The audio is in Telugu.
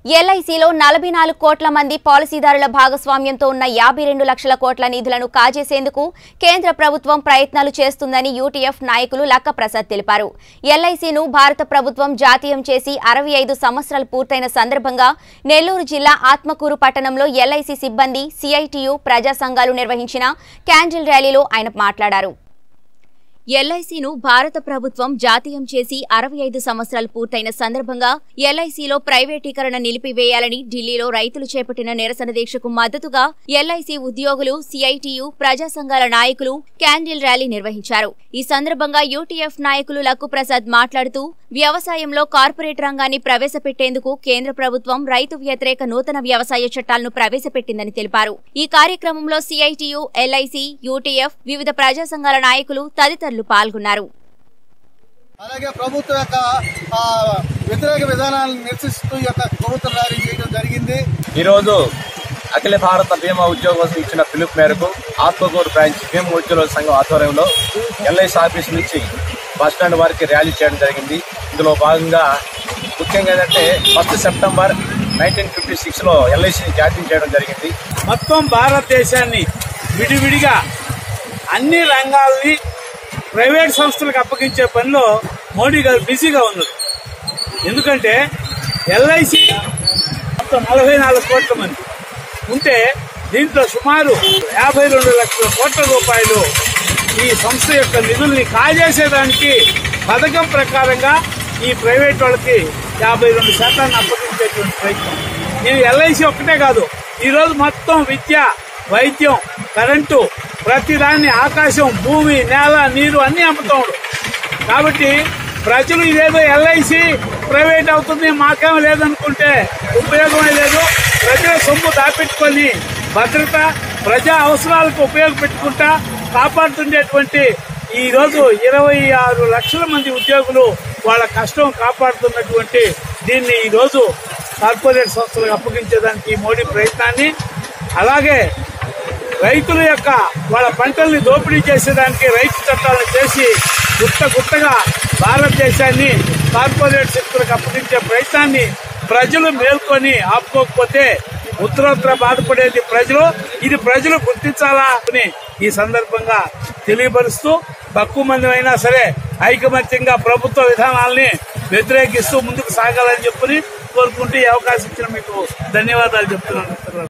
ఎల్ఐసిలో నలభై నాలుగు కోట్ల మంది పాలసీదారుల భాగస్వామ్యంతో ఉన్న యాభై రెండు లక్షల కోట్ల నిధులను కాజేసేందుకు కేంద్ర ప్రభుత్వం ప్రయత్నాలు చేస్తుందని యూటీఎఫ్ నాయకులు లక్క ప్రసాద్ తెలిపారు ఎల్ఐసిను భారత ప్రభుత్వం జాతీయం చేసి అరవై ఐదు సంవత్సరాలు పూర్తయిన సందర్భంగా నెల్లూరు జిల్లా ఆత్మకూరు పట్టణంలో ఎల్ఐసి సిబ్బంది సిఐటియు ప్రజా సంఘాలు నిర్వహించిన క్యాండిల్ ర్యాలీలో ఆయన మాట్లాడారు ఎల్ఐసిను భారత ప్రభుత్వం జాతీయం చేసి అరవై ఐదు సంవత్సరాలు పూర్తయిన సందర్భంగా ఎల్ఐసిలో ప్రైవేటీకరణ నిలిపివేయాలని ఢిల్లీలో రైతులు చేపట్టిన నిరసన దీక్షకు మద్దతుగా ఎల్ఐసి ఉద్యోగులు సిఐటియు ప్రజా సంఘాల నాయకులు క్యాండిల్ ర్యాలీ నిర్వహించారు ఈ సందర్భంగా యూటీఎఫ్ నాయకులు లక్కు ప్రసాద్ మాట్లాడుతూ వ్యవసాయంలో కార్పొరేట్ రంగాన్ని ప్రవేశపెట్టేందుకు కేంద్ర ప్రభుత్వం రైతు వ్యతిరేక నూతన వ్యవసాయ చట్టాలను ప్రవేశపెట్టిందని తెలిపారు ఈ కార్యక్రమంలో సిఐటియు ఎల్ఐసి యూటీఎఫ్ వివిధ ప్రజా సంఘాల నాయకులు తదితరులు పాల్గొన్నారు అలాగే ప్రభుత్వం యొక్క ఆ, వ్యతిరేక విధానాలను నిరసిస్తూ ఈ యొక్క ప్రభుత్వం ర్యాలీ చేయడం జరిగింది ఈరోజు అఖిల భారత బీమా ఉద్యోగం ఇచ్చిన పిలుపు మేరకు ఆత్మకూరు బ్రాంచ్ బీమా ఉద్యోగుల సంఘం ఆధ్వర్యంలో ఎల్ఐసి ఆఫీస్ నుంచి బస్ స్టాండ్ వారికి ర్యాలీ చేయడం జరిగింది ఇందులో భాగంగా ముఖ్యంగా ఏంటంటే ఫస్ట్ సెప్టెంబర్ నైన్టీన్ ఫిఫ్టీ సిక్స్లో ఎల్ఐసిని జాతీయం చేయడం జరిగింది మొత్తం భారతదేశాన్ని విడివిడిగా అన్ని రంగాల్ని ప్రైవేట్ సంస్థలకు అప్పగించే పనిలో మోడీ గారు బిజీగా ఉన్నారు ఎందుకంటే ఎల్ఐసి మొత్తం నలభై నాలుగు కోట్ల మంది ఉంటే దీంట్లో సుమారు యాభై రెండు లక్షల కోట్ల రూపాయలు ఈ సంస్థ యొక్క నిధుల్ని కాజేసేదానికి పథకం ప్రకారంగా ఈ ప్రైవేట్ వాళ్ళకి యాభై రెండు శాతాన్ని అప్పగించేటువంటి ప్రయత్నం ఇది ఎల్ఐసి ఒక్కటే కాదు ఈ రోజు మొత్తం విద్య వైద్యం కరెంటు ప్రతిదాన్ని ఆకాశం భూమి నేల నీరు అన్ని అమ్ముతాడు కాబట్టి ప్రజలు ఇదేదో ఎల్ఐసి ప్రైవేట్ అవుతుంది మాకేం లేదనుకుంటే ఉపయోగమే లేదు ప్రజల సొమ్ము దాపెట్టుకొని భద్రత ప్రజా అవసరాలకు ఉపయోగపెట్టుకుంటా కాపాడుతుండేటువంటి ఈ రోజు ఇరవై ఆరు లక్షల మంది ఉద్యోగులు వాళ్ళ కష్టం కాపాడుతున్నటువంటి దీన్ని ఈ రోజు కార్పొరేట్ సంస్థలకు అప్పగించేదానికి ఈ మోడీ ప్రయత్నాన్ని అలాగే రైతుల యొక్క వాళ్ళ పంటల్ని దోపిడీ చేసేదానికి రైతు చట్టాలను చేసి గుట్ట గుట్టగా భారతదేశాన్ని కార్పొరేట్ శక్తులకు అప్పగించే ప్రయత్నాన్ని ప్రజలు మేల్కొని ఆపుకోకపోతే ఉత్తరోత్తర బాధపడేది ప్రజలు ఇది ప్రజలు గుర్తించాలా అని ఈ సందర్భంగా తెలియపరుస్తూ తక్కువ మంది అయినా సరే ఐకమత్యంగా ప్రభుత్వ విధానాల్ని వ్యతిరేకిస్తూ ముందుకు సాగాలని చెప్పని కోరుకుంటూ ఈ అవకాశం ఇచ్చిన మీకు ధన్యవాదాలు చెప్తున్నాను